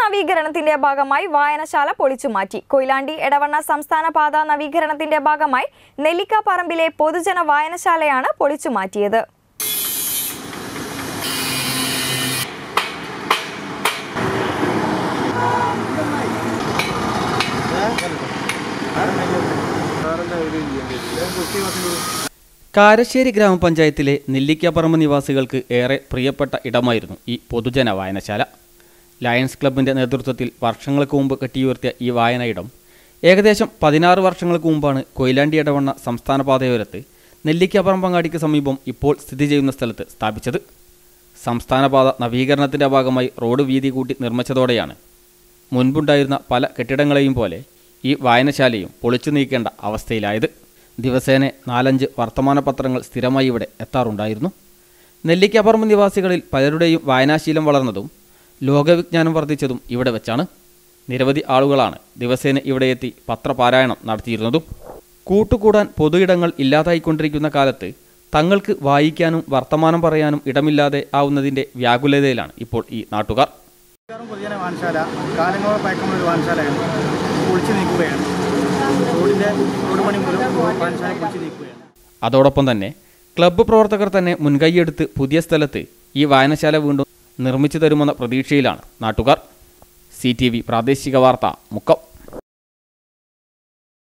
നവീകരണത്തിന്റെ ഭാഗമായി വായനശാല പൊളിച്ചുമാറ്റി കൊയിലാണ്ടി എടവണ്ണ സംസ്ഥാന പാത നവീകരണത്തിന്റെ ഭാഗമായി നെല്ലിക്കാപ്പറമ്പിലെ പൊതുജന വായനശാലയാണ് പൊളിച്ചുമാറ്റിയത് കാരശ്ശേരി ഗ്രാമപഞ്ചായത്തിലെ നെല്ലിക്കാപ്പറമ്പ് നിവാസികൾക്ക് ഏറെ പ്രിയപ്പെട്ട ഇടമായിരുന്നു ഈ പൊതുജന വായനശാല ലയൺസ് ക്ലബിൻ്റെ നേതൃത്വത്തിൽ വർഷങ്ങൾക്ക് മുമ്പ് കെട്ടിയുയർത്തിയ ഈ വായന ഇടം ഏകദേശം പതിനാറ് വർഷങ്ങൾക്ക് മുമ്പാണ് കൊയിലാണ്ടി ഇടവണ്ണ സംസ്ഥാന പാതയോരത്ത് നെല്ലിക്കാപ്പറമ്പങ്ങാടിക്ക് സമീപം ഇപ്പോൾ സ്ഥിതി ചെയ്യുന്ന സ്ഥലത്ത് സ്ഥാപിച്ചത് സംസ്ഥാന പാത നവീകരണത്തിൻ്റെ ഭാഗമായി റോഡ് വീതി കൂട്ടി നിർമ്മിച്ചതോടെയാണ് മുൻപുണ്ടായിരുന്ന പല കെട്ടിടങ്ങളെയും പോലെ ഈ വായനശാലയും പൊളിച്ചു നീക്കേണ്ട അവസ്ഥയിലായത് ദിവസേന നാലഞ്ച് വർത്തമാന പത്രങ്ങൾ സ്ഥിരമായി ഇവിടെ എത്താറുണ്ടായിരുന്നു നെല്ലിക്കപ്പറമ്പ് നിവാസികളിൽ പലരുടെയും വായനാശീലം വളർന്നതും ലോകവിജ്ഞാനം വർദ്ധിച്ചതും ഇവിടെ വെച്ചാണ് നിരവധി ആളുകളാണ് ദിവസേന ഇവിടെ എത്തി പത്രപാരായണം നടത്തിയിരുന്നതും കൂട്ടുകൂടാൻ പൊതുയിടങ്ങൾ ഇല്ലാതായിക്കൊണ്ടിരിക്കുന്ന കാലത്ത് തങ്ങൾക്ക് വായിക്കാനും വർത്തമാനം പറയാനും ഇടമില്ലാതെ ആവുന്നതിൻ്റെ വ്യാകുലതയിലാണ് ഇപ്പോൾ ഈ നാട്ടുകാർ സർക്കാരും പൊതുജന വായനശാല കാലങ്ങളോളം പഴക്കമുള്ള ഒരു വായനശാലയാണ് പൊളിച്ചു നീക്കുകയാണ് റോഡിൻ്റെ റോഡ് പണി മൂലം വായനശാല പൊളിച്ചു നീക്കുകയാണ് അതോടൊപ്പം തന്നെ ക്ലബ്ബ് പ്രവർത്തകർ തന്നെ മുൻകൈയെടുത്ത് പുതിയ സ്ഥലത്ത് ഈ വായനശാല വീണ്ടും നിർമ്മിച്ചു തരുമെന്ന പ്രതീക്ഷയിലാണ് നാട്ടുകാർ സി പ്രാദേശിക വാർത്ത മുക്കം